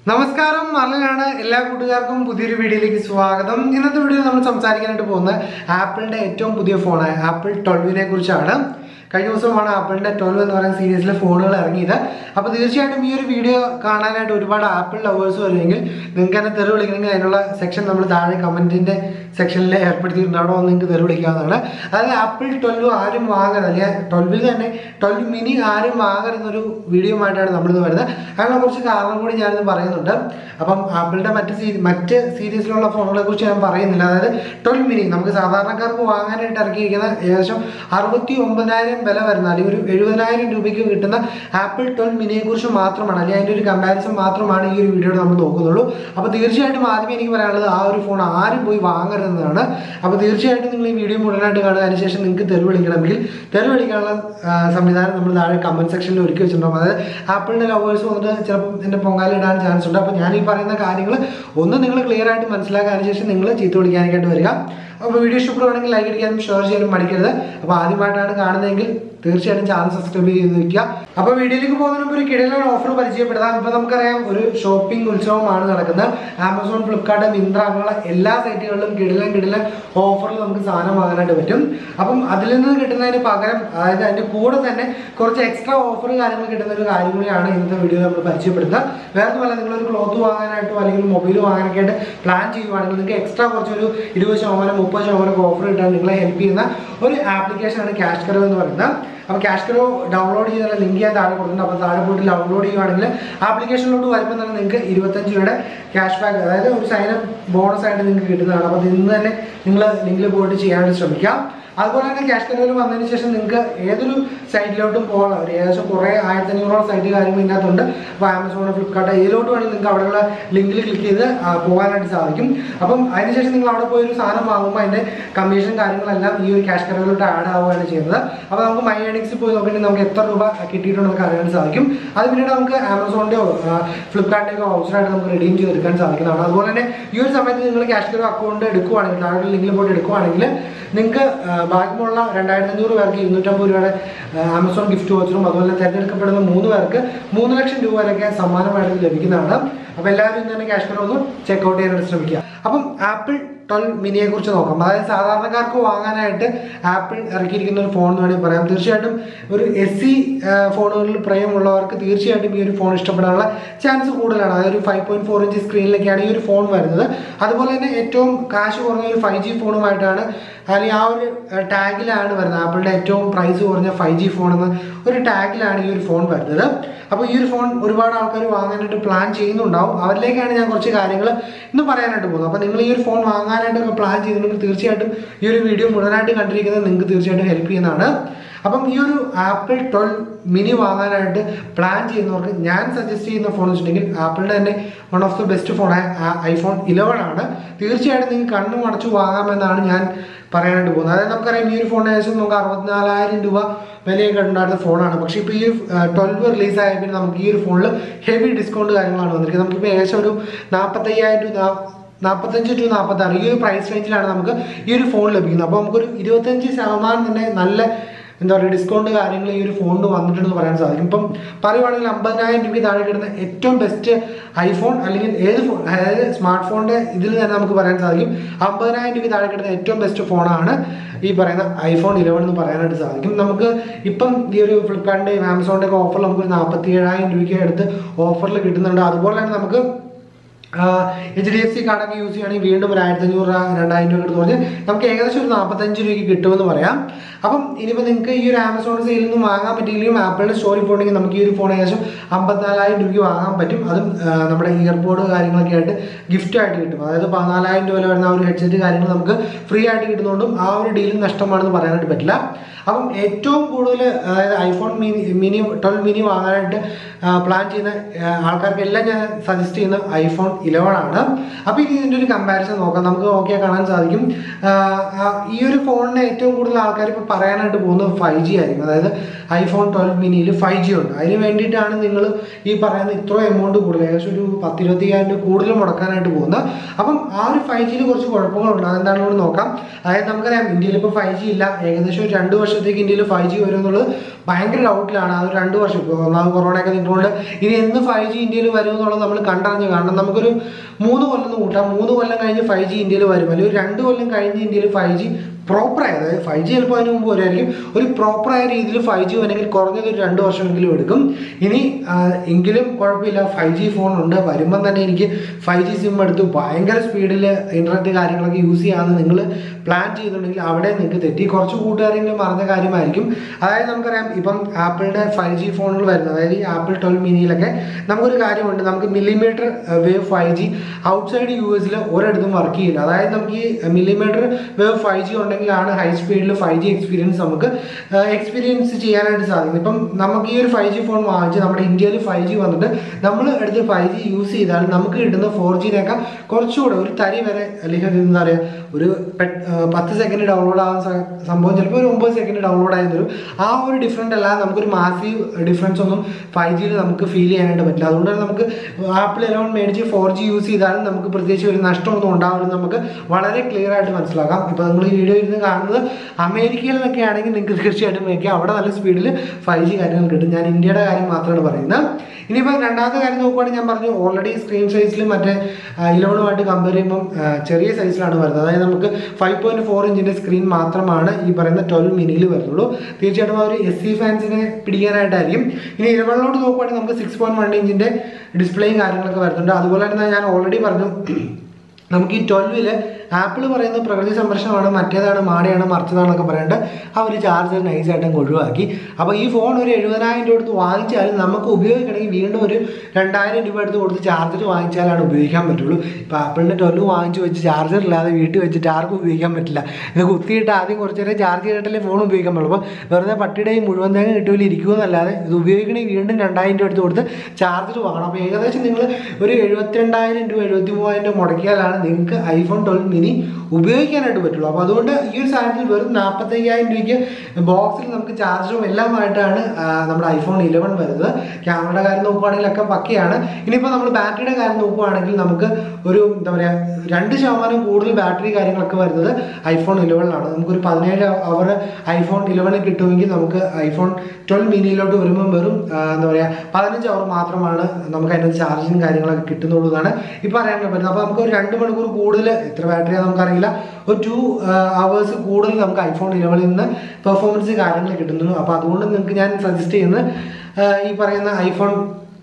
നമസ്കാരം മറലാണ് എല്ലാ കൂട്ടുകാർക്കും പുതിയൊരു വീഡിയോയിലേക്ക് സ്വാഗതം ഇന്നത്തെ വീഡിയോയിൽ നമ്മൾ സംസാരിക്കാനായിട്ട് പോകുന്നത് ആപ്പിളിന്റെ ഏറ്റവും പുതിയ ഫോണായ ആപ്പിൾ ട്വൽവിനെ കുറിച്ചാണ് കഴിഞ്ഞ ദിവസമാണ് ആപ്പിളിന്റെ ട്വൽവ് എന്ന് പറയുന്ന സീരീസിലെ ഫോണുകൾ ഇറങ്ങിയത് അപ്പോൾ തീർച്ചയായിട്ടും ഈ ഒരു വീഡിയോ കാണാനായിട്ട് ഒരുപാട് ആപ്പിൾ ലവേഴ്സ് വരുമെങ്കിൽ നിങ്ങൾക്ക് എന്നെ തെറി വിളിക്കണമെങ്കിൽ അതിനുള്ള സെക്ഷൻ നമ്മൾ താഴെ കമന്റിന്റെ സെക്ഷനിൽ ഏർപ്പെടുത്തിയിട്ടുണ്ട് അവിടെ വന്ന് നിങ്ങൾക്ക് തെറി വിളിക്കാവുന്നതാണ് അതായത് ആപ്പിൾ ട്വൽവ് ആരും വാങ്ങരുത് അല്ലെങ്കിൽ ട്വൽവിൽ തന്നെ ട്വൽവ് മിനി ആരും വാങ്ങരുതെന്നൊരു വീഡിയോ ആയിട്ടാണ് നമ്മളിന്ന് വരുന്നത് അതിനുള്ള കുറച്ച് കാരണം കൂടി ഞാനിന്ന് പറയുന്നുണ്ട് അപ്പം ആപ്പിളിന്റെ മറ്റ് സീ മറ്റ് സീരീസിലുള്ള ഫോണുകളെ കുറിച്ച് ഞാൻ പറയുന്നില്ല അതായത് ട്വൽവ് മിനി നമുക്ക് സാധാരണക്കാർക്ക് വാങ്ങാനായിട്ട് ഇറക്കിയിരിക്കുന്ന ഏകദേശം അറുപത്തി ഒമ്പതിനായിരം വില വരുന്ന അല്ലെങ്കിൽ ഒരു എഴുപതിനായിരം രൂപയ്ക്ക് കിട്ടുന്ന ആപ്പിൾ ട്വൽവ് മിനിയെ കുറിച്ച് മാത്രമാണ് അല്ലെങ്കിൽ അതിൻ്റെ ഒരു കമ്പാരിസൺ മാത്രമാണ് ഈ ഒരു വീഡിയോയിൽ നമ്മൾ നോക്കുന്നുള്ളൂ അപ്പോൾ തീർച്ചയായിട്ടും ആദ്യമേ എനിക്ക് പറയാനുള്ളത് ആ ഒരു ഫോൺ ആരും പോയി വാങ്ങരുതെന്നാണ് അപ്പോൾ തീർച്ചയായിട്ടും നിങ്ങൾ ഈ വീഡിയോ മുഴുവനായിട്ട് കാണുക അതിനുശേഷം നിങ്ങൾക്ക് തെരുവ് വിളിക്കണമെങ്കിൽ തെരുവ് വിളിക്കാനുള്ള ആ, സംവിധാനം നമ്മൾ താഴെ കമന്റ് സെക്ഷനിൽ ഒരുക്കി വെച്ചിട്ടുണ്ടാകും അതായത് ആപ്പിളിന്റെ ലവേഴ്സ് വന്നിട്ട് ചിലപ്പോൾ എൻ്റെ പൊങ്കാലിടാൻ ചാൻസ് ഉണ്ട് അപ്പോൾ ഞാൻ ഈ പറയുന്ന കാര്യങ്ങൾ ഒന്ന് നിങ്ങൾ ക്ലിയർ ആയിട്ട് മനസ്സിലാക്കാൻ അതിനുശേഷം നിങ്ങൾ ചീത്ത വിളിക്കാനായിട്ട് വരിക അപ്പോൾ വീഡിയോ ഇഷ്ടപ്പെടുവാണെങ്കിൽ ലൈക്ക് അടിക്കാനും ഷെയർ ചെയ്യാനും മടിക്കരുത് അപ്പോൾ ആദ്യമായിട്ടാണ് കാണുന്നതെങ്കിൽ തീർച്ചയായിട്ടും ചാനൽ സബ്സ്ക്രൈബ് ചെയ്ത് വെക്കുക അപ്പോൾ വീഡിയോയിലേക്ക് പോകുന്നതിന് മുമ്പ് ഒരു കിടലൻ ഓഫർ പരിചയപ്പെടുത്താം ഇപ്പോൾ നമുക്കറിയാം ഒരു ഷോപ്പിംഗ് ഉത്സവമാണ് നടക്കുന്നത് ആമസോൺ ഫ്ലിപ്കാർട്ട് മിന്ത്ര അങ്ങനെയുള്ള എല്ലാ സൈറ്റുകളിലും കിടലൻ കിടലൻ ഓഫറിൽ നമുക്ക് സാധനം വാങ്ങാനായിട്ട് പറ്റും അപ്പം അതിൽ നിന്ന് കിട്ടുന്നതിന് പകരം അതായത് അതിൻ്റെ കൂടെ തന്നെ കുറച്ച് എക്സ്ട്രാ ഓഫർ കാര്യങ്ങൾ കിട്ടുന്ന ഒരു കാര്യം കൂടിയാണ് ഇന്നത്തെ വീഡിയോ നമ്മൾ പരിചയപ്പെടുത്തുന്നത് വേറെ ഒന്നുമല്ല നിങ്ങളൊരു ക്ലോത്ത് വാങ്ങാനായിട്ടോ അല്ലെങ്കിൽ മൊബൈൽ വാങ്ങാനൊക്കെ ആയിട്ട് പ്ലാൻ ചെയ്യുവാണെങ്കിൽ നിങ്ങൾക്ക് എക്സ്ട്രാ കുറച്ചൊരു ഇരുപത് ശതമാനം മുപ്പത് ശതമാനം ഓഫർ കിട്ടാൻ നിങ്ങളെ ഹെൽപ്പ് ചെയ്യുന്ന ഒരു ആപ്ലിക്കേഷനാണ് ക്യാഷ് കറോ എന്ന് പറയുന്നത് അപ്പോൾ ക്യാഷ് കറോ ഡൗൺലോഡ് ചെയ്യുന്ന ലിങ്ക് ഞാൻ താഴെ കൊടുത്തിട്ടുണ്ട് അപ്പോൾ താഴെ പോയിട്ട് ഡൗൺലോഡ് ചെയ്യുവാണെങ്കിൽ ആപ്ലിക്കേഷനിലോട്ട് വരുമ്പോൾ തന്നെ നിങ്ങൾക്ക് ഇരുപത്തഞ്ച് രൂപയുടെ ക്യാഷ് ബാക്ക് അതായത് ഒരു സൈനപ്പ് ബോണസ് ആയിട്ട് നിങ്ങൾക്ക് കിട്ടുന്നതാണ് അപ്പോൾ ഇന്ന് തന്നെ നിങ്ങൾ ലിങ്കിൽ പോയിട്ട് ചെയ്യാനായിട്ട് ശ്രമിക്കാം അതുപോലെ തന്നെ ക്യാഷ് കറോയിൽ വന്നതിന് ശേഷം നിങ്ങൾക്ക് ഏതൊരു സൈറ്റിലോട്ടും പോകാം ഒരു ഏകദേശം കുറേ ആയിരത്തി അഞ്ഞൂറോളം സൈറ്റ് കാര്യങ്ങൾ ഇതിനകത്തുണ്ട് അപ്പോൾ ആമസോൺ ഫ്ലിപ്കാർട്ട് ഏതിലോട്ട് വേണമെങ്കിൽ നിങ്ങൾക്ക് അവിടെയുള്ള ലിങ്കിൽ ക്ലിക്ക് ചെയ്ത് ആ, പോകാനായിട്ട് സാധിക്കും അപ്പം അതിനുശേഷം നിങ്ങൾ അവിടെ പോയി ഒരു സാധനം വാങ്ങുമ്പോൾ അതിൻ്റെ കമ്മീഷൻ കാര്യങ്ങളെല്ലാം ഈ ഒരു ക്യാഷ് കറോയിലോട്ട് ആഡ് ആവുകയാണ് ചെയ്യുന്നത് അപ്പോൾ നമുക്ക് മൈ ഏണിങ്സിൽ പോയി നോക്കിയിട്ട് നമുക്ക് എത്ര രൂപ കിട്ടിയിട്ടുണ്ടെന്ന് നമുക്ക് അറിയാൻ സാധിക്കും അത് പിന്നീട് നമുക്ക് ആമസോണിൻ്റെയോ ഫ്ലിപ്കാർട്ടിൻ്റെയോ വൗച്ചറായിട്ട് നമുക്ക് റെഡീം ചെയ്തെടുക്കാൻ സാധിക്കുന്നതാണ് അതുപോലെ തന്നെ ഈ ഒരു സമയത്ത് നിങ്ങൾ ക്യാഷ് കറോ അക്കൗണ്ട് എടുക്കുവാണെങ്കിൽ താഴെ ലിങ്കിൽ പോയിട്ട് എടുക്കുവാണെങ്കിൽ നിങ്ങൾക്ക് ബാക്കിയുള്ള രണ്ടായിരത്തി അഞ്ഞൂറ് പേർക്ക് ഇരുന്നൂറ്റമ്പത് രൂപയുടെ ആ, ആമസോൺ ഗിഫ്റ്റ് വോച്ചറും അതുപോലെ തിരഞ്ഞെടുക്കപ്പെടുന്ന മൂന്ന് പേർക്ക് മൂന്ന് ലക്ഷം രൂപ വരെയൊക്കെ സമ്മാനമായിട്ട് ലഭിക്കുന്നതാണ് അപ്പോൾ എല്ലാവരും ഇന്ന് തന്നെ ക്യാഷ് കറോ ഒന്ന് ചെക്കൗട്ട് ചെയ്യാനായിട്ട് ശ്രമിക്കുക അപ്പം ആപ്പിൾ ട്വൽവ് മിനിയെ കുറിച്ച് നോക്കാം അതായത് സാധാരണക്കാർക്ക് വാങ്ങാനായിട്ട് ആപ്പിൾ ഇറക്കിയിരിക്കുന്ന ഒരു ഫോൺ എന്ന് വേണമെങ്കിൽ പറയാം തീർച്ചയായിട്ടും ഒരു എസ് സി ഫോണുകളിൽ പ്രേമുള്ളവർക്ക് തീർച്ചയായിട്ടും ഈ ഒരു ഫോൺ ഇഷ്ടപ്പെടാനുള്ള ചാൻസ് കൂടുതലാണ് അതായത് ഒരു ഫൈവ് പോയിന്റ് ഫോർ ഇഞ്ച് സ്ക്രീനിലൊക്കെയാണ് ഈ ഒരു ഫോൺ വരുന്നത് അതുപോലെ തന്നെ ഏറ്റവും കാശ് കുറഞ്ഞ ഒരു ഫൈവ് ജി ഫോണുമായിട്ടാണ് അല്ലെങ്കിൽ ആ ഒരു ടാഗിലാണ് വരുന്നത് ആപ്പിളിൻ്റെ ഏറ്റവും പ്രൈസ് കുറഞ്ഞ ഫൈവ് ജി ഫോൺ എന്ന ഒരു ടാഗിലാണ് ഈ ഒരു ഫോൺ വരുന്നത് അപ്പോൾ ഈ ഒരു ഫോൺ ഒരുപാട് ആൾക്കാർ വാങ്ങാനായിട്ട് പ്ലാൻ ചെയ്യുന്നുണ്ടാവും അവരിലേക്കാണ് ഞാൻ കുറച്ച് കാര്യങ്ങൾ ഇന്ന് പറയാനായിട്ട് പോകുന്നത് അപ്പോൾ നിങ്ങൾ ഈ ഒരു ഫോൺ വാങ്ങാനായിട്ടൊക്കെ പ്ലാൻ ചെയ്തിട്ടുണ്ടെങ്കിൽ തീർച്ചയായിട്ടും ഈ ഒരു വീഡിയോ മുഴുവനായിട്ട് കണ്ടിരിക്കുന്നത് നിങ്ങൾക്ക് തീർച്ചയായിട്ടും ഹെൽപ്പ് ചെയ്യുന്നതാണ് അപ്പം ഈ ഒരു ആപ്പിൾ ട്വൽവ് മിനി വാങ്ങാനായിട്ട് പ്ലാൻ ചെയ്യുന്നവർക്ക് ഞാൻ സജസ്റ്റ് ചെയ്യുന്ന ഫോൺ വെച്ചിട്ടുണ്ടെങ്കിൽ ആപ്പിളിൻ്റെ തന്നെ വൺ ഓഫ് ദി ബെസ്റ്റ് ഫോണായ ഐഫോൺ ഇലവൻ ആണ് തീർച്ചയായിട്ടും നിങ്ങൾക്ക് കണ്ണു മടച്ചു വാങ്ങാമെന്നാണ് ഞാൻ പറയാനായിട്ട് പോകുന്നത് അതായത് നമുക്കറിയാം ഈ ഒരു ഫോൺ ഏകദേശം നമുക്ക് അറുപത്തിനാലായിരം രൂപ വിലയൊക്കെ ഉണ്ടായിരുന്ന ഫോണാണ് പക്ഷേ ഇപ്പോൾ ഈ ഒരു ട്വൽവ് റിലീസ് ആയ പിന്നെ നമുക്ക് ഈ ഒരു ഫോണിൽ ഹെവി ഡിസ്കൗണ്ട് കാര്യങ്ങളാണ് വന്നിരിക്കുന്നത് നമുക്കിപ്പോൾ ഏകദേശം ഒരു നാൽപ്പത്തയ്യായിരം ടു നാൽപ്പത്തഞ്ച് ടു നാൽപ്പത്താറ് ഈ ഒരു പ്രൈസ് റേഞ്ചിലാണ് നമുക്ക് ഈ ഒരു ഫോൺ ലഭിക്കുന്നത് അപ്പോൾ നമുക്കൊരു ഇരുപത്തഞ്ച് ശതമാനം തന്നെ നല്ല എന്താ പറയുക ഡിസ്കൗണ്ട് കാര്യങ്ങൾ ഈ ഒരു ഫോണിന് വന്നിട്ടുണ്ടെന്ന് പറയാൻ സാധിക്കും ഇപ്പം പറയുവാണെങ്കിൽ അമ്പതിനായിരം രൂപ താഴെ കിട്ടുന്ന ഏറ്റവും ബെസ്റ്റ് ഐഫോൺ അല്ലെങ്കിൽ ഏത് ഫോൺ അതായത് സ്മാർട്ട് ഫോണിൻ്റെ ഇതിൽ തന്നെ നമുക്ക് പറയാൻ സാധിക്കും അമ്പതിനായിരം രൂപ താഴെ കിട്ടുന്ന ഏറ്റവും ബെസ്റ്റ് ഫോണാണ് ഈ പറയുന്ന ഐഫോൺ ഇലവൻ എന്ന് പറയാനായിട്ട് സാധിക്കും നമുക്ക് ഇപ്പം ഈ ഒരു ഫ്ലിപ്കാർട്ടിൻ്റെയും ആമസോണിൻ്റെ ഒക്കെ ഓഫറിൽ നമുക്ക് നാൽപ്പത്തി ഏഴായിരം രൂപയ്ക്ക് അടുത്ത് ഓഫറിൽ കിട്ടുന്നുണ്ട് അതുപോലെ തന്നെ നമുക്ക് എച്ച് ഡി എഫ് സി കാർഡൊക്കെ യൂസ് ചെയ്യുകയാണെങ്കിൽ വീണ്ടും ഒരു ആയിരത്തി അഞ്ഞൂറ് രൂപ രണ്ടായിരം രൂപ എടുത്ത് പറഞ്ഞ് നമുക്ക് ഏകദേശം ഒരു നാൽപ്പത്തഞ്ച് രൂപയ്ക്ക് കിട്ടുമെന്ന് പറയാം അപ്പം ഇനിയിപ്പോൾ നിങ്ങൾക്ക് ഈ ഒരു ആമസോൺ സെയിലിൽ നിന്ന് വാങ്ങാൻ പറ്റിയില്ലെങ്കിലും ആപ്പിളിൻ്റെ സ്റ്റോറിൽ പോകണമെങ്കിൽ നമുക്ക് ഈ ഒരു ഫോൺ ഏകദേശം അമ്പത്തിനാലായിരം രൂപയ്ക്ക് വാങ്ങാൻ പറ്റും അതും ആ, നമ്മുടെ ഇയർപോഡ് കാര്യങ്ങളൊക്കെ ആയിട്ട് ഗിഫ്റ്റ് ആയിട്ട് കിട്ടും അതായത് പതിനാലായിരം രൂപ വരുന്ന ആ ഒരു ഹെഡ്സെറ്റ് കാര്യങ്ങൾ നമുക്ക് ഫ്രീ ആയിട്ട് കിട്ടുന്നതുകൊണ്ടും ആ ഒരു ഡീൽ നഷ്ടമാണെന്ന് പറയാനായിട്ട് പറ്റില്ല അപ്പം ഏറ്റവും കൂടുതൽ അതായത് iPhone mini mini twelve mini വാങ്ങാനായിട്ട് പ്ലാൻ ചെയ്യുന്ന ആ, ആൾക്കാർക്കെല്ലാം ഞാൻ സജസ്റ്റ് ചെയ്യുന്ന ഐഫോൺ ഇലവൻ ആണ് അപ്പോൾ ഇനി ഇതിൻ്റെ ഒരു കമ്പാരിസൺ നോക്കാം നമുക്ക് നോക്കിയാൽ കാണാൻ സാധിക്കും ആ, ആ, ഈ ഒരു ഫോണിന് ഏറ്റവും കൂടുതൽ ആൾക്കാർ ഇപ്പോൾ പറയാനായിട്ട് പോകുന്നത് ഫൈവ് ജി ആയിരിക്കും അതായത് ഐഫോൺ ട്വൽവ് മിനിയിൽ ഫൈവ് ജി ഉണ്ട് അതിന് വേണ്ടിയിട്ടാണ് നിങ്ങൾ ഈ പറയുന്ന ഇത്ര എമൗണ്ട് കൂടുതൽ ഏകദേശം ഒരു പത്തിരുപത്തിയായിരം രൂപ കൂടുതൽ മുടക്കാനായിട്ട് പോകുന്നത് അപ്പം ആ ഒരു ഫൈവ് ജിയിൽ കുറച്ച് കുഴപ്പങ്ങളുണ്ട് അതെന്താണെന്ന് കൂടി നോക്കാം അതായത് നമുക്കറിയാം ഇന്ത്യയിൽ ഇപ്പോൾ ഫൈവ് ജി ഇല്ല ഏകദേശം ഒരു രണ്ട് വർഷത്തേക്ക് ഇന്ത്യയിൽ ഫൈവ് ജി വരും എന്നുള്ളത് ഭയങ്കര ഡൗട്ടിലാണ് അത് രണ്ട് വർഷം ഇപ്പോൾ ഒന്നാമത് കൊറോണയൊക്കെ നിൽക്കുന്നുണ്ട് ഇനി എന്ന് ഫൈവ് ജി ഇന്ത്യയിൽ വരും എന്നുള്ളത് നമ്മൾ കണ്ടറിഞ്ഞു കാരണം നമുക്കൊരു മൂന്ന് കൊല്ലം എന്ന് കൂട്ടാം മൂന്ന് കൊല്ലം കഴിഞ്ഞ് ഫൈവ് ജി ഇന്ത്യയിൽ വരും അല്ലെങ്കിൽ ഒരു രണ്ട് കൊല്ലം കഴിഞ്ഞ് ഇന്ത്യയിൽ ഫൈവ് ജി പ്രോപ്പറായ അതായത് ഫൈവ് ജി ചിലപ്പോൾ അതിന് മുമ്പ് വരുമായിരിക്കും ഒരു പ്രോപ്പറായ രീതിയിൽ ഫൈവ് ജി വരണമെങ്കിൽ കുറഞ്ഞത് ഒരു രണ്ട് വർഷമെങ്കിലും എടുക്കും ഇനി ആ, എങ്കിലും കുഴപ്പമില്ല ഫൈവ് ജി ഫോൺ ഉണ്ട് വരുമ്പം തന്നെ എനിക്ക് ഫൈവ് ജി സിം എടുത്ത് ഭയങ്കര സ്പീഡിൽ ഇൻ്റർനെറ്റ് കാര്യങ്ങളൊക്കെ യൂസ് ചെയ്യാമെന്ന് നിങ്ങൾ പ്ലാൻ ചെയ്യുന്നുണ്ടെങ്കിൽ അവിടെ നിങ്ങൾക്ക് തെറ്റി കുറച്ച് കൂട്ടുകാരെങ്കിലും മറന്ന കാര്യമായിരിക്കും അതായത് നമുക്കറിയാം ഇപ്പം ആപ്പിളിൻ്റെ ഫൈവ് ജി ഫോണുകൾ വരുന്നത് അതായത് ഈ ആപ്പിൾ ട്വൽവ് മിനിയിലൊക്കെ നമുക്കൊരു കാര്യമുണ്ട് നമുക്ക് millimetre wave five G outside U എസിൽ ഒരിടത്തും വർക്ക് ചെയ്യില്ല അതായത് നമുക്ക് ഈ മില്ലിമീറ്റർ വേവ് ഫൈവ് ജി ഉണ്ടെങ്കിലാണ് ഹൈ സ്പീഡിൽ ഫൈവ് ജി എക്സ്പീരിയൻസ് നമുക്ക് എക്സ്പീരിയൻസ് ചെയ്യാനായിട്ട് സാധിക്കും ഇപ്പം നമുക്ക് ഈ ഒരു ഫൈവ് ജി ഫോൺ വാങ്ങിച്ച് നമ്മുടെ ഇന്ത്യയിൽ ഫൈവ് ജി വന്നിട്ട് നമ്മൾ എടുത്ത് ഫൈവ് ജി യൂസ് ചെയ്താൽ നമുക്ക് കിട്ടുന്ന ഫോർ ജിനേക്കാൾ കുറച്ചുകൂടെ ഒരു തരി വരെ അല്ലെങ്കിൽ എന്താ പറയുക ഒരു പെ- ആ, പത്ത് സെക്കൻഡ് ഡൗൺലോഡ് ആകുന്ന സ- സംഭവം ചിലപ്പോൾ ഒരു ഒമ്പത് സെക്കൻഡ് ഡൗൺലോഡ് ആയി തരും ആ ഒരു ഡിഫറൻറ്റ് അല്ലാതെ നമുക്കൊരു മാസീവ് ഡിഫറൻസ് ഒന്നും ഫൈവ് ജിയിൽ നമുക്ക് ഫീൽ ചെയ്യാനായിട്ട് പറ്റില്ല അതുകൊണ്ട് തന്നെ നമുക്ക് ആപ്പിൾ എലവൺ മേടിച്ച് ഫോർ ജി യൂസ് ചെയ്താലും നമുക്ക് പ്രത്യേകിച്ച് ഒരു നഷ്ടമൊന്നും ഉണ്ടാവില്ലെന്ന് നമുക്ക് വളരെ ക്ലിയർ ആയിട്ട് മനസ്സിലാക്കാം ഇപ്പോൾ നിങ്ങൾ ഈ വീഡിയോ ഇരുന്ന് കാണുന്നത് അമേരിക്കയിൽ നിന്നൊക്കെ ആണെങ്കിൽ നിങ്ങൾക്ക് തീർച്ചയായിട്ടും വയ്ക്കാം അവിടെ നല്ല സ്പീഡിൽ ഫൈവ് ജി കാര്യങ്ങൾ കിട്ടും ഞാൻ ഇന്ത്യയുടെ കാര്യം മാത്രമാണ് പറയുന്നത് ഇനിയിപ്പോൾ രണ്ടാമത്തെ കാര്യം നോക്കുവാണെങ്കിൽ ഞാൻ പറഞ്ഞു ഓൾറെഡി സ്ക്രീൻ സൈസിൽ മറ്റേ ഇലവണുമായിട്ട് കമ്പയർ ചെയ്യുമ്പം ആ, ചെറിയ സൈസിലാണ് വരുന്നത് അതായത് നമുക്ക് ഫൈവ് പോയിന്റ് ഫോർ ഇഞ്ചിൻ്റെ സ്ക്രീൻ മാത്രമാണ് ഈ പറയുന്ന ട്വൽവ് മിനിയിൽ വരുന്നുള്ളൂ തീർച്ചയായിട്ടും ആ ഒരു എസ് സി ഫാൻസിനെ പിടിക്കാനായിട്ടായിരിക്കും ഇനി ഇലവണിലോട്ട് നോക്കുവാണെങ്കിൽ നമുക്ക് സിക്സ് പോയിന്റ് വൺ ഇഞ്ചിൻ്റെ ഡിസ്പ്ലേയും കാര്യങ്ങളൊക്കെ വരുന്നുണ്ട് അതുപോലെ തന്നെ ഞാൻ ഓൾറെഡി പറഞ്ഞു നമുക്ക് ഈ ട്വൽവില് ആപ്പിൾ പറയുന്ന പ്രകൃതി സംരക്ഷണമാണ് മറ്റേതാണ് മാടയാണ് മറിച്ചതാണെന്നൊക്കെ പറയാണ്ട് ആ ഒരു ചാർജർ നൈസായിട്ട് അങ്ങ് ഒഴിവാക്കി അപ്പോൾ ഈ ഫോൺ ഒരു എഴുപതിനായിരം രൂപ എടുത്ത് വാങ്ങിച്ചാലും നമുക്ക് ഉപയോഗിക്കണമെങ്കിൽ വീണ്ടും ഒരു രണ്ടായിരം രൂപ എടുത്ത് കൊടുത്ത് ചാർജർ വാങ്ങിച്ചാലാണ് ഉപയോഗിക്കാൻ പറ്റുള്ളൂ ഇപ്പോൾ ആപ്പിളിൻ്റെ ട്വൽവ് വാങ്ങിച്ച് വെച്ച് ചാർജർ ഇല്ലാതെ വീട്ടിൽ വെച്ചിട്ട് ആർക്കും ഉപയോഗിക്കാൻ പറ്റില്ല ഇത് കുത്തിയിട്ട് ആദ്യം കുറച്ച് നേരം ചാർജ് ചെയ്തിട്ടല്ലേ ഫോൺ ഉപയോഗിക്കാൻ പറ്റുള്ളൂ അപ്പോൾ വെറുതെ പട്ടിയുടെയും മുഴുവൻ തേങ്ങ കിട്ടുമല്ലോ ഇരിക്കുമെന്നല്ലാതെ ഇത് ഉപയോഗിക്കണമെങ്കിൽ വീണ്ടും രണ്ടായിരം രൂപ എടുത്ത് കൊടുത്ത് ചാർജർ വാങ്ങണം അപ്പോൾ ഏകദേശം നിങ്ങൾ ഒരു എഴുപത്തിരണ്ടായിരം രൂപ എഴുപത്തി മൂവായിരം രൂപ മുടക്കിയാലാണ് നിങ്ങൾക്ക് ഐഫോൺ ട്വൽവ് മിനി ഉപയോഗിക്കാനായിട്ട് പറ്റുള്ളൂ അപ്പോൾ അതുകൊണ്ട് ഈ ഒരു സാധനത്തിൽ വെറും നാൽപ്പത്തയ്യായിരം രൂപയ്ക്ക് ബോക്സിൽ നമുക്ക് ചാർജറും എല്ലാമായിട്ടാണ് ആ, നമ്മുടെ ഐഫോൺ ഇലവൻ വരുന്നത് ക്യാമറയുടെ കാര്യം നോക്കുവാണെങ്കിലൊക്കെ പക്കയാണ് ഇനിയിപ്പോൾ നമ്മൾ ബാറ്ററിയുടെ കാര്യം നോക്കുവാണെങ്കിൽ നമുക്ക് ഒരു എന്താ പറയുക രണ്ട് ശതമാനം കൂടുതൽ ബാറ്ററി കാര്യങ്ങളൊക്കെ വരുന്നത് ഐഫോൺ ഇലവനിലാണ് നമുക്കൊരു പതിനേഴ് അവർ ഐഫോൺ ഇലവനിൽ കിട്ടുമെങ്കിൽ നമുക്ക് ഐഫോൺ ട്വൽവ് മിനിയിലോട്ട് വരുമ്പം വെറും ആ, എന്താ പറയുക പതിനഞ്ച് അവർ മാത്രമാണ് നമുക്ക് അതിനകത്ത് ചാർജിങ് കാര്യങ്ങളൊക്കെ കിട്ടുന്നുള്ളൂ എന്നാണ് ഇപ്പോൾ അറിയാൻ പറ്റുന്നത് അപ്പോൾ നമുക്ക് ഒരു രണ്ട് മണിക്കൂർ കൂടുതൽ എത്ര ബാറ്ററിയാണ് നമുക്കറിയില്ല ഒരു ടു അവേഴ്സ് കൂടുതൽ നമുക്ക് ഐഫോൺ ഇലവനിൽ നിന്ന് പെർഫോമൻസ് കാര്യങ്ങൾ കിട്ടുന്നുള്ളൂ അപ്പോൾ അതുകൊണ്ട് നിങ്ങൾക്ക് ഞാൻ സജസ്റ്റ് ചെയ്യുന്നത് ആ, ഈ പറയുന്ന ഐഫോൺ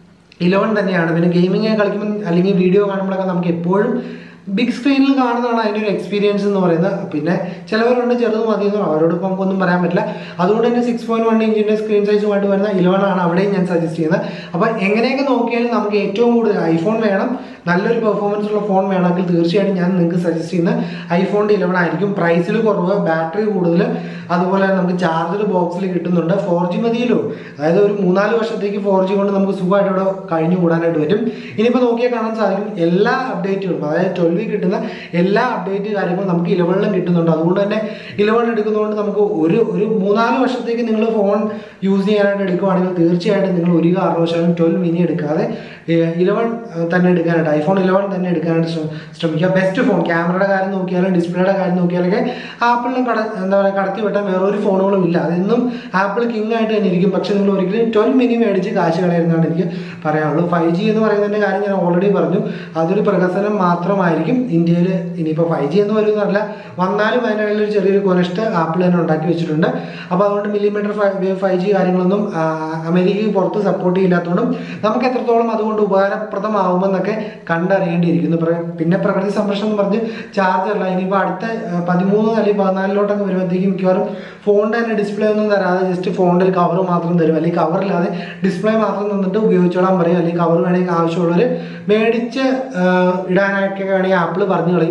ഇലവൻ തന്നെയാണ് പിന്നെ ഗെയിമിങ് കളിക്കുമ്പോൾ അല്ലെങ്കിൽ വീഡിയോ കാണുമ്പോഴൊക്കെ നമുക്ക് എപ്പോഴും ബിഗ് സ്ക്രീനിൽ കാണുന്നതാണ് അതിൻ്റെ ഒരു എക്സ്പീരിയൻസ് എന്ന് പറയുന്നത് പിന്നെ ചിലവരുണ്ട് ചെറുത് മതി എന്ന് അവരോട് ഇപ്പം നമുക്കൊന്നും പറയാൻ പറ്റില്ല അതുകൊണ്ട് തന്നെ സിക്സ് പോയിന്റ് വൺ ഇഞ്ചിൻ്റെ സ്ക്രീൻ സൈസുമായിട്ട് വരുന്ന ഇലവൻ ആണ് അവിടെയും ഞാൻ സജസ്റ്റ് ചെയ്യുന്നത് അപ്പോൾ എങ്ങനെയൊക്കെ നോക്കിയാലും നമുക്ക് ഏറ്റവും കൂടുതൽ ഐഫോൺ വേണം നല്ലൊരു പെർഫോമൻസ് ഉള്ള ഫോൺ വേണമെങ്കിൽ തീർച്ചയായിട്ടും ഞാൻ നിങ്ങൾക്ക് സജസ്റ്റ് ചെയ്യുന്ന ഐഫോണിൻ്റെ ഇലവൻ ആയിരിക്കും പ്രൈസിൽ കുറവ് ബാറ്ററി കൂടുതൽ അതുപോലെ തന്നെ നമുക്ക് ചാർജർ ബോക്സിൽ കിട്ടുന്നുണ്ട് ഫോർ ജി മതിയല്ലോ അതായത് ഒരു മൂന്നാല് വർഷത്തേക്ക് ഫോർ ജി കൊണ്ട് നമുക്ക് സുഖമായിട്ട് ഇവിടെ കഴിഞ്ഞു കൂടാനായിട്ട് പറ്റും ഇനിയിപ്പോൾ നോക്കിയാൽ കാണാൻ സാധിക്കും എല്ലാ അപ്ഡേറ്റുകളും അതായത് ട്വൽവിൽ കിട്ടുന്ന എല്ലാ അപ്ഡേറ്റ് കാര്യങ്ങളും നമുക്ക് ഇലവണിലും കിട്ടുന്നുണ്ട് അതുകൊണ്ട് തന്നെ ഇലവൺ എടുക്കുന്നതുകൊണ്ട് നമുക്ക് ഒരു ഒരു മൂന്നാല് വർഷത്തേക്ക് നിങ്ങൾ ഫോൺ യൂസ് ചെയ്യാനായിട്ട് എടുക്കുവാണെങ്കിൽ തീർച്ചയായിട്ടും നിങ്ങൾ ഒരു കാരണവശാലും ട്വൽവ് മിനി എടുക്കാതെ ഇലവൺ തന്നെ എടുക്കാനായിട്ട് ഐഫോൺ ഇലവൺ തന്നെ എടുക്കാനായിട്ട് ശ്രമ- ശ്രമിക്കുക ബെസ്റ്റ് ഫോൺ ക്യാമറയുടെ കാര്യം നോക്കിയാലും ഡിസ്പ്ലേയുടെ കാര്യം നോക്കിയാലൊക്കെ ആപ്പിളിന് കട എന്താ പറയുക കടത്തി വിട്ടാൽ വേറൊരു ഫോണുകളും ഇല്ല അതെന്നും ആപ്പിൾ കിങ് ആയിട്ട് തന്നെ ഇരിക്കും പക്ഷെ നിങ്ങൾ ഒരിക്കലും ട്വൽവ് മിനി മേടിച്ച് കാശ് കളയുന്നതാണ് എനിക്ക് പറയാനുള്ളൂ ഫൈവ് ജി എന്ന് പറയുന്നതിൻ്റെ കാര്യം ഞാൻ ഓൾറെഡി പറഞ്ഞു അതൊരു പ്രഹസനം മാത്രമായിരിക്കും ഇന്ത്യയിൽ ഇനിയിപ്പോൾ ഫൈവ് ജി എന്ന് പറയുന്നതല്ല വന്നാലും അതിനിടയിൽ ഒരു ചെറിയൊരു കൊനസ്റ്റ് ആപ്പിൾ തന്നെ ഉണ്ടാക്കി വെച്ചിട്ടുണ്ട് അപ്പോൾ അതുകൊണ്ട് മില്ലിമീറ്റർ ഫൈവ് ഫൈവ് ജി കാര്യങ്ങളൊന്നും ആ, അമേരിക്കയ്ക്ക് പുറത്ത് സപ്പോർട്ട് ചെയ്യില്ലാത്തതുകൊണ്ടും നമുക്ക് എത്രത്തോളം അതുകൊണ്ട് ഉപകാരപ്രദമാവുമെന്നൊക്കെ കണ്ടറിയേണ്ടിയിരിക്കുന്നു പ്ര- പിന്നെ പ്രകൃതി സംരക്ഷണം എന്ന് പറഞ്ഞ് ചാർജ് അല്ല ഇനിയിപ്പോൾ അടുത്ത ആ, പതിമൂന്ന് അല്ലെങ്കിൽ പതിനാലിലോട്ടൊക്കെ വരുമ്പോഴത്തേക്കും മിക്കവാറും ഫോണിൻ്റെ തന്നെ ഡിസ്പ്ലേ ഒന്നും തരാതെ ജസ്റ്റ് ഫോണിൽ കവർ മാത്രം തരും അല്ലെങ്കിൽ കവറില്ലാതെ ഡിസ്പ്ലേ മാത്രം തന്നിട്ട് ഉപയോഗിച്ചോളാൻ പറയും അല്ലെങ്കിൽ കവർ വേണമെങ്കിൽ ആവശ്യമുള്ളവർ മേടിച്ച് ആ, ഇടാനായിട്ട് വേണമെങ്കിൽ ആപ്പിൾ പറഞ്ഞു കളയും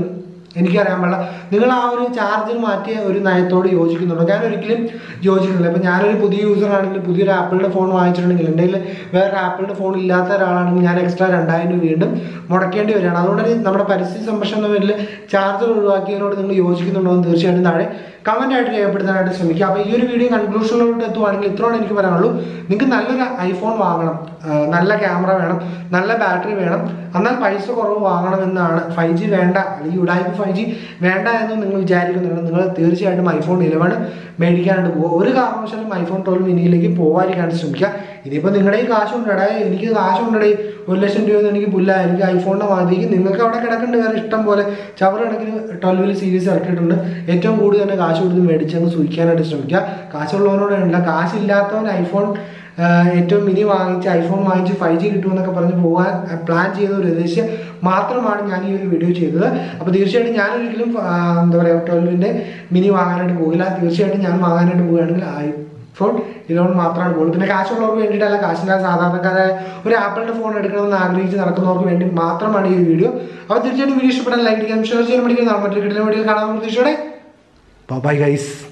എനിക്കറിയാൻ പാടില്ല നിങ്ങൾ ആ ഒരു ചാർജർ മാറ്റിയ ഒരു നയത്തോട് യോജിക്കുന്നുണ്ടോ ഞാൻ ഒരിക്കലും യോജിക്കുന്നില്ല ഇപ്പം ഞാനൊരു പുതിയ യൂസർ ആണെങ്കിൽ പുതിയൊരു ആപ്പിളിൻ്റെ ഫോൺ വാങ്ങിച്ചിട്ടുണ്ടെങ്കിൽ എൻ്റെ കയ്യിൽ വേറെ ആപ്പിളിൻ്റെ ഫോൺ ഇല്ലാത്ത ഒരാളാണെങ്കിൽ ഞാൻ എക്സ്ട്രാ രണ്ടായിരം രൂപ വീണ്ടും മുടക്കേണ്ടി വരികയാണ് അതുകൊണ്ട് തന്നെ നമ്മുടെ പരിസ്ഥിതി സംരക്ഷണ പേരിൽ ചാർജർ ഒഴിവാക്കിയതിനോട് നിങ്ങൾ യോജിക്കുന്നുണ്ടോ എന്ന് തീർച്ചയായിട്ടും താഴെ കമൻ്റ് ആയിട്ട് രേഖപ്പെടുത്താനായിട്ട് ശ്രമിക്കുക അപ്പോൾ ഈ ഒരു വീഡിയോ കൺക്ലൂഷനിലോട്ട് എത്തുവാണെങ്കിൽ ഇത്രയാണ് എനിക്ക് പറയാനുള്ളൂ നിങ്ങൾക്ക് നല്ലൊരു ഐഫോൺ വാങ്ങണം ആ, നല്ല ക്യാമറ വേണം നല്ല ബാറ്ററി വേണം എന്നാൽ പൈസ കുറവ് വാങ്ങണമെന്നാണ് ഫൈവ് ജി വേണ്ട അല്ലെങ്കിൽ ഉടായ്പ ഫൈവ് ജി വേണ്ട എന്ന് നിങ്ങൾ വിചാരിക്കുന്നുണ്ട് നിങ്ങൾ തീർച്ചയായിട്ടും ഐഫോൺ ഇലവൻ മേടിക്കാനായിട്ട് പോകുക ഒരു കാരണവശാലും ഐഫോൺ ട്വൽവ് മിനിയിലേക്ക് പോകാതിരിക്കാൻ ശ്രമിക്കുക ഇനിയിപ്പോൾ നിങ്ങളുടെ ഈ കാശ് കൊണ്ടടേ എനിക്ക് കാശ് കൊണ്ടടേ ഒരു ലക്ഷം രൂപയൊന്നും എനിക്ക് പുല്ല എനിക്ക് ഐഫോണിൻ്റെ മാതിരിക്ക് നിങ്ങൾക്ക് അവിടെ കിടക്കേണ്ട വേറെ ഇഷ്ടം പോലെ ചവർ കണക്കിന് ട്വൽവിൽ സീരീസ് ഇറക്കിയിട്ടുണ്ട് ഏറ്റവും കൂടുതൽ തന്നെ കാശ് കൊടുത്ത് മേടിച്ചങ്ങ് സൂക്ഷിക്കാനായിട്ട് ശ്രമിക്കുക കാശുള്ളവനോടല്ല കാശില്ലാത്തവൻ ഐഫോൺ ആഹ് ഏറ്റവും മിനി വാങ്ങിച്ച് ഐഫോൺ വാങ്ങിച്ച് ഫൈവ് ജി കിട്ടുമെന്നൊക്കെ പറഞ്ഞ് പോകാൻ പ്ലാൻ ചെയ്ത ഒരു ഉദ്ദേശം മാത്രമാണ് ഞാൻ ഈ ഒരു വീഡിയോ ചെയ്തത് അപ്പോൾ തീർച്ചയായിട്ടും ഞാനൊരിക്കലും ആഹ് എന്താ പറയുക ട്വൽവിൻ്റെ മിനി വാങ്ങാനായിട്ട് പോകില്ല തീർച്ചയായിട്ടും ഞാൻ വാങ്ങാനായിട്ട് പോവുകയാണെങ്കിൽ ഐഫോൺ ഇലവൻ മാത്രമാണ് പോകുള്ളൂ പിന്നെ കാശുള്ളവർക്ക് വേണ്ടിയിട്ടല്ല കാശില്ലാതെ സാധാരണക്കാരായ ഒരു ആപ്പിളിൻ്റെ ഫോൺ എടുക്കണമെന്ന് ആഗ്രഹിച്ച് നടക്കുന്നവർക്ക് വേണ്ടി മാത്രമാണ് ഈ ഒരു വീഡിയോ അപ്പോൾ തീർച്ചയായിട്ടും വീഡിയോ ഇഷ്ടപ്പെടാൻ ലൈക്ക് ചെയ്യാൻ ഷെയർ ചെയ്യാൻ പഠിക്കുന്ന മറ്റൊരു കിട്ടുന്ന വീഡിയോ കാണാൻ പ്രതീക്ഷയോടെ ബൈ ഗൈസ്